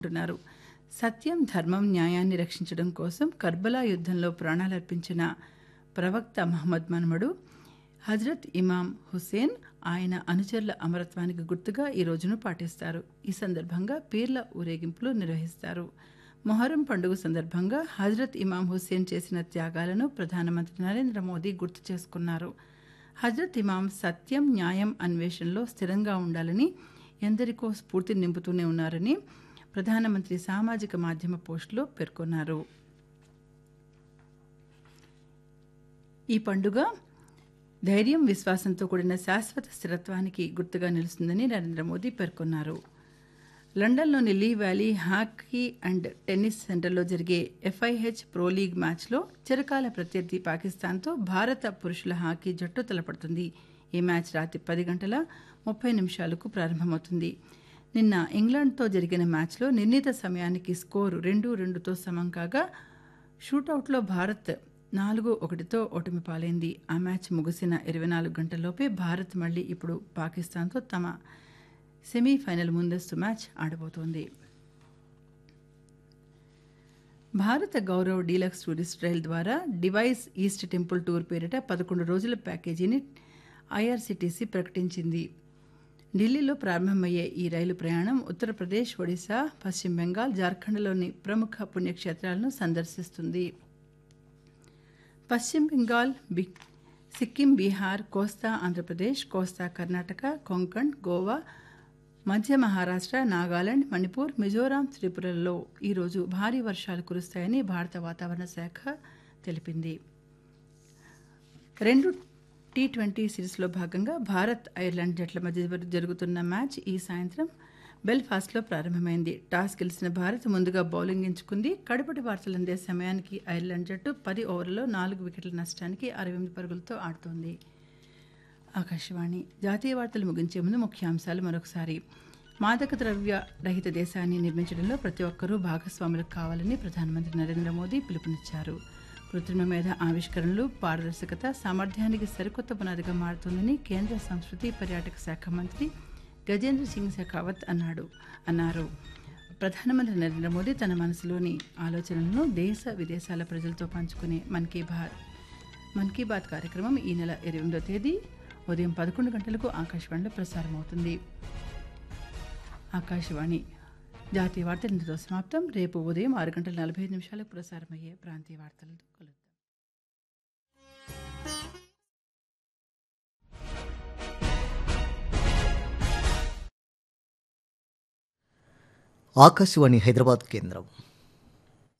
అంటున్నారు సత్యం ధర్మం న్యాయాన్ని రక్షించడం కోసం కర్బలా యుద్ధంలో ప్రాణాలర్పించిన ప్రవక్త మహమ్మద్ మన్మడు హజ్రత్ ఇమాం హుసేన్ ఆయన అనుచరుల అమరత్వానికి గుర్తుగా ఈ రోజును పాటిస్తారు ఈ సందర్భంగా పీర్ల ఊరేగింపులు నిర్వహిస్తారు మొహరం పండుగ సందర్భంగా హజ్రత్ ఇమాం హుస్సేన్ చేసిన త్యాగాలను ప్రధానమంత్రి నరేంద్ర మోదీ గుర్తు చేసుకున్నారు హజ్రత్ ఇమాం సత్యం న్యాయం అన్వేషణలో స్థిరంగా ఉండాలని ఎందరికో స్ఫూర్తి నింపుతూనే ఉన్నారని ప్రధానమంత్రి సామాజిక మాధ్యమ పోస్టులో పేర్కొన్నారు ఈ పండుగ ధైర్యం విశ్వాసంతో కూడిన శాశ్వత స్థిరత్వానికి గుర్తుగా నిలుస్తుందని నరేంద్ర మోదీ పేర్కొన్నారు లండన్లోని Lee Valley hockey and tennis సెంటర్లో జరిగే ఎఫ్ఐహెచ్ ప్రో లీగ్ మ్యాచ్లో చిరకాల ప్రత్యర్థి పాకిస్తాన్తో భారత పురుషుల హాకీ జట్టు తలపడుతుంది ఈ మ్యాచ్ రాత్రి పది గంటల ముప్పై నిమిషాలకు ప్రారంభమవుతుంది నిన్న ఇంగ్లాండ్తో జరిగిన మ్యాచ్లో నిర్ణీత సమయానికి స్కోరు రెండు రెండుతో సమం కాగా షూటౌట్లో భారత్ నాలుగు ఒకటితో ఓటమి పాలైంది ఆ మ్యాచ్ ముగిసిన ఇరవై నాలుగు గంటల్లోపే భారత్ మళ్లీ ఇప్పుడు పాకిస్తాన్తో తమ సెమీఫైనల్ ముందస్తు మ్యాచ్ ఆడబోతోంది Bharat Gaurav deluxe tourist rail ద్వారా డివైస్ ఈస్ట్ టెంపుల్ టూర్ పేరిట పదకొండు రోజుల ప్యాకేజీని ఐఆర్సీటీసీ ప్రకటించింది ఢిల్లీలో ప్రారంభమయ్యే ఈ రైలు ప్రయాణం ఉత్తరప్రదేశ్ ఒడిశా పశ్చిమ బెంగాల్ జార్ఖండ్లోని ప్రముఖ పుణ్యక్షేత్రాలను సందర్శిస్తుంది పశ్చిమ బెంగాల్ బి సిక్కిం బీహార్ కోస్తా ఆంధ్రప్రదేశ్ కోస్తా కర్ణాటక కొంకణ్ గోవా మధ్య మహారాష్ట్ర నాగాలాండ్ మణిపూర్ మిజోరాం త్రిపురలలో ఈరోజు భారీ వర్షాలు కురుస్తాయని భారత వాతావరణ శాఖ తెలిపింది రెండు టీ ట్వంటీ సిరీస్లో భాగంగా భారత్ ఐర్లాండ్ జట్ల మధ్య జరుగుతున్న మ్యాచ్ ఈ సాయంత్రం బెల్ఫాస్ట్లో ప్రారంభమైంది టాస్ గెలిచిన భారత్ ముందుగా బౌలింగ్ ఎంచుకుంది కడపటి వార్తలు అందే సమయానికి ఐర్లాండ్ జట్టు పది ఓవర్లలో నాలుగు వికెట్ల నష్టానికి అరవై ఎనిమిది పరుగులతో ఆడుతోంది ఆకాశవాణి జాతీయ వార్తలు ముగించే ముందు ముఖ్యాంశాలు మరొకసారి మాదక ద్రవ్య రహిత దేశాన్ని నిర్మించడంలో ప్రతి ఒక్కరూ భాగస్వాములు కావాలని ప్రధానమంత్రి నరేంద్ర మోదీ పిలుపునిచ్చారు కృత్రిమ మేధ ఆవిష్కరణలు పారదర్శకత సామర్థ్యానికి సరికొత్త పునాదిగా మారుతుందని కేంద్ర సంస్కృతి పర్యాటక శాఖ మంత్రి గజేంద్ర సింగ్ షెకావత్ అన్నాడు అన్నారు ప్రధానమంత్రి నరేంద్ర మోదీ తన మనసులోని ఆలోచనలను దేశ విదేశాల ప్రజలతో పంచుకునే మన్ కీ బాత్ మన్ కీ బాత్ కార్యక్రమం ఈ నెల ఇరవై ఎనిమిదో తేదీ ఉదయం పదకొండు గంటలకు ఆకాశవాణిలో ప్రసారం అవుతుంది ఆకాశవాణి జాతీయ వార్తలు ఇంతతో సమాప్తం రేపు ఉదయం ఆరు గంటల నలభై ఐదు నిమిషాలకు ప్రసారమయ్యే ప్రాంతీయ వార్తలతో కలుద్దాం ఆకాశవాణి హైదరాబాద్ కేంద్రం